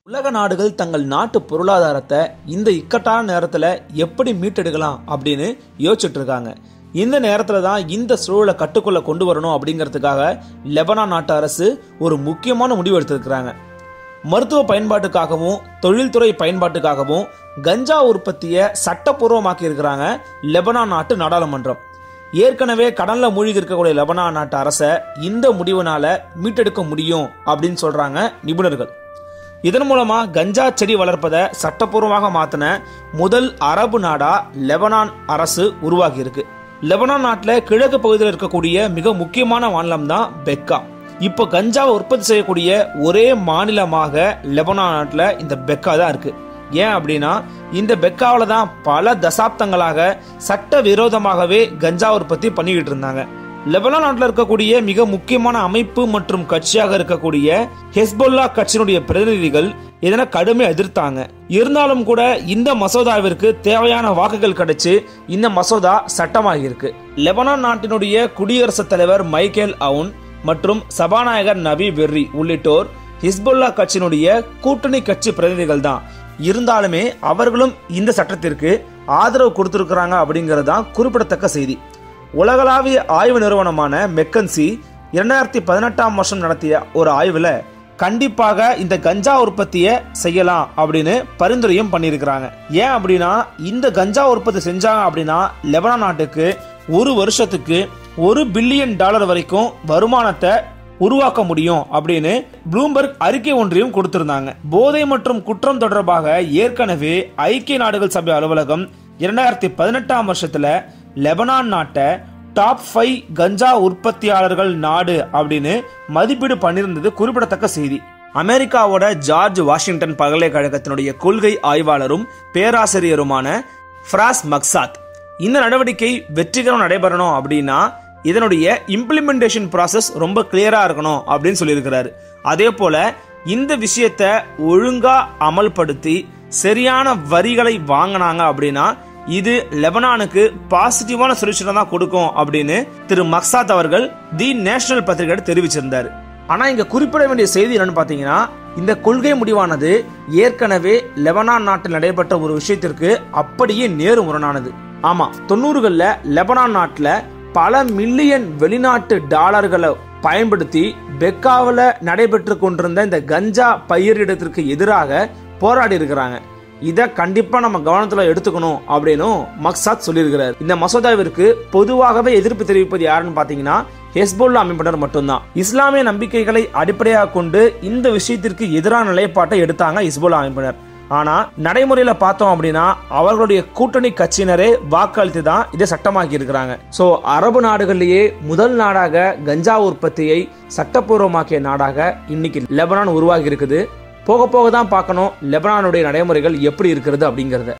உலக நாடுகள் தங்கள் நாட்டு பொருளாதாரத்தை இந்த இக்கட்டான நேரத்தில் எப்படி மீட்டெடுக்கலாம் அப்படின்னு யோசிச்சுட்டு இருக்காங்க இந்த நேரத்தில் தான் இந்த சூழலை கட்டுக்குள்ள கொண்டு வரணும் அப்படிங்கிறதுக்காக லெபனான் நாட்டு அரசு ஒரு முக்கியமான முடிவு எடுத்திருக்கிறாங்க மருத்துவ பயன்பாட்டுக்காகவும் தொழில்துறை பயன்பாட்டுக்காகவும் கஞ்சா உற்பத்தியை சட்டப்பூர்வமாக்கி இருக்கிறாங்க லெபனான் நாட்டு நாடாளுமன்றம் ஏற்கனவே கடல்ல மூழ்கி இருக்கக்கூடிய லெபனான் நாட்டு அரசை இந்த முடிவுனால மீட்டெடுக்க முடியும் அப்படின்னு சொல்றாங்க நிபுணர்கள் இதன் மூலமா கஞ்சா செடி வளர்ப்பதை சட்டப்பூர்வமாக மாத்தின முதல் அரபு நாடா லெபனான் அரசு உருவாகி இருக்கு லெபனான் நாட்டில் கிழக்கு பகுதியில் இருக்கக்கூடிய மிக முக்கியமான மாநிலம் தான் பெக்கா இப்போ கஞ்சாவை உற்பத்தி செய்யக்கூடிய ஒரே மாநிலமாக லெபனான் நாட்டில் இந்த பெக்கா தான் இருக்கு ஏன் அப்படின்னா இந்த பெக்காவில் தான் பல தசாப்தங்களாக சட்ட விரோதமாகவே கஞ்சா உற்பத்தி பண்ணிக்கிட்டு இருந்தாங்க லெபனான் நாட்டில் இருக்கக்கூடிய மிக முக்கியமான அமைப்பு மற்றும் கட்சியாக இருக்கக்கூடிய ஹெஸ்பொல்லா கட்சியினுடைய பிரதிநிதிகள் இதனை கடுமை எதிர்த்தாங்க இருந்தாலும் கூட இந்த மசோதாவிற்கு தேவையான வாக்குகள் கிடைச்சு இந்த மசோதா சட்டமாகி இருக்கு லெபனான் நாட்டினுடைய குடியரசுத் தலைவர் மைக்கேல் அவுன் மற்றும் சபாநாயகர் நபி வெர்ரி உள்ளிட்டோர் ஹிஸ்புல்லா கட்சியினுடைய கூட்டணி கட்சி பிரதிநிதிகள் தான் இருந்தாலுமே அவர்களும் இந்த சட்டத்திற்கு ஆதரவு கொடுத்திருக்கிறாங்க அப்படிங்கிறது தான் குறிப்பிடத்தக்க செய்தி உலகளாவிய ஆய்வு நிறுவனமான மெக்கன்சி இரண்டாயிரத்தி பதினெட்டாம் வருஷம் நடத்திய ஒரு ஆய்வில் கண்டிப்பாக இந்த கஞ்சா உற்பத்தியை செய்யலாம் அப்படின்னு பரிந்துரையும் பண்ணியிருக்கிறாங்க ஏன் அப்படின்னா இந்த கஞ்சா உற்பத்தி செஞ்சாங்க அப்படின்னா லெபனான் நாட்டுக்கு ஒரு வருஷத்துக்கு ஒரு பில்லியன் டாலர் வரைக்கும் வருமானத்தை உருவாக்க முடியும் அப்படின்னு ப்ளூம்பர்க் அறிக்கை ஒன்றையும் கொடுத்திருந்தாங்க போதை மற்றும் குற்றம் தொடர்பாக ஏற்கனவே ஐக்கிய நாடுகள் சபை அலுவலகம் இரண்டாயிரத்தி பதினெட்டாம் வருஷத்துல லெபனான் நாட்டை டாப் ஃபைவ் கஞ்சா உற்பத்தியாளர்கள் நாடு அப்படின்னு மதிப்பீடு பண்ணியிருந்தது குறிப்பிடத்தக்க செய்தி அமெரிக்காவோட ஜார்ஜ் வாஷிங்டன் பல்கலைக்கழகத்தினுடைய கொள்கை ஆய்வாளரும் பேராசிரியருமான ஃப்ராஸ் மக்சாத் இந்த நடவடிக்கை வெற்றிகரம் நடைபெறணும் அப்படின்னா இதனுடைய இம்ப்ளிமெண்டேஷன் ப்ராசஸ் ரொம்ப கிளியரா இருக்கணும் அப்படின்னு சொல்லியிருக்கிறாரு அதே போல இந்த விஷயத்தை ஒழுங்கா அமல்படுத்தி சரியான வரிகளை வாங்கினாங்க அப்படின்னா இது லெபனானுக்கு பாசிட்டிவான சொல்யூஷனை தான் கொடுக்கும் அப்படின்னு திரு மக்சாத் அவர்கள் தி நேஷனல் பத்திரிகை தெரிவிச்சிருந்தாரு ஆனா இங்க குறிப்பிட வேண்டிய செய்தி என்னன்னு பாத்தீங்கன்னா இந்த கொள்கை முடிவானது ஏற்கனவே லெபனான் நாட்டில் நடைபெற்ற ஒரு விஷயத்திற்கு அப்படியே நேரு முரணானது ஆமா தொண்ணூறுகள்ல லெபனான் நாட்டில் பல மில்லியன் வெளிநாட்டு டாலர்களை பயன்படுத்தி பெக்காவில் நடைபெற்று கொண்டிருந்த இந்த கஞ்சா பயிரிடத்திற்கு எதிராக போராடி இருக்கிறாங்க இதை கண்டிப்பா நம்ம கவனத்துல எடுத்துக்கணும் அப்படின்னும் மக்சாத் சொல்லியிருக்கிறார் இந்த மசோதாவிற்கு பொதுவாகவே எதிர்ப்பு தெரிவிப்பது யாருன்னு பாத்தீங்கன்னா ஹெஸ்போல்லா அமைப்பினர் மட்டும்தான் இஸ்லாமிய நம்பிக்கைகளை அடிப்படையாக கொண்டு இந்த விஷயத்திற்கு எதிரான நிலைப்பாட்டை எடுத்தாங்க ஹிஸ்புல்லா அமைப்பினர் ஆனா நடைமுறையில பார்த்தோம் அப்படின்னா அவர்களுடைய கூட்டணி கட்சியினரே வாக்களித்து தான் இதை சட்டமாக்கி இருக்கிறாங்க சோ அரபு நாடுகளிலேயே முதல் நாடாக கஞ்சா உற்பத்தியை சட்டப்பூர்வமாக்கிய நாடாக இன்னைக்கு லெபனான் உருவாகி இருக்குது போக போக தான் பார்க்கணும் லெபனானுடைய நடைமுறைகள் எப்படி இருக்கிறது அப்படிங்கறத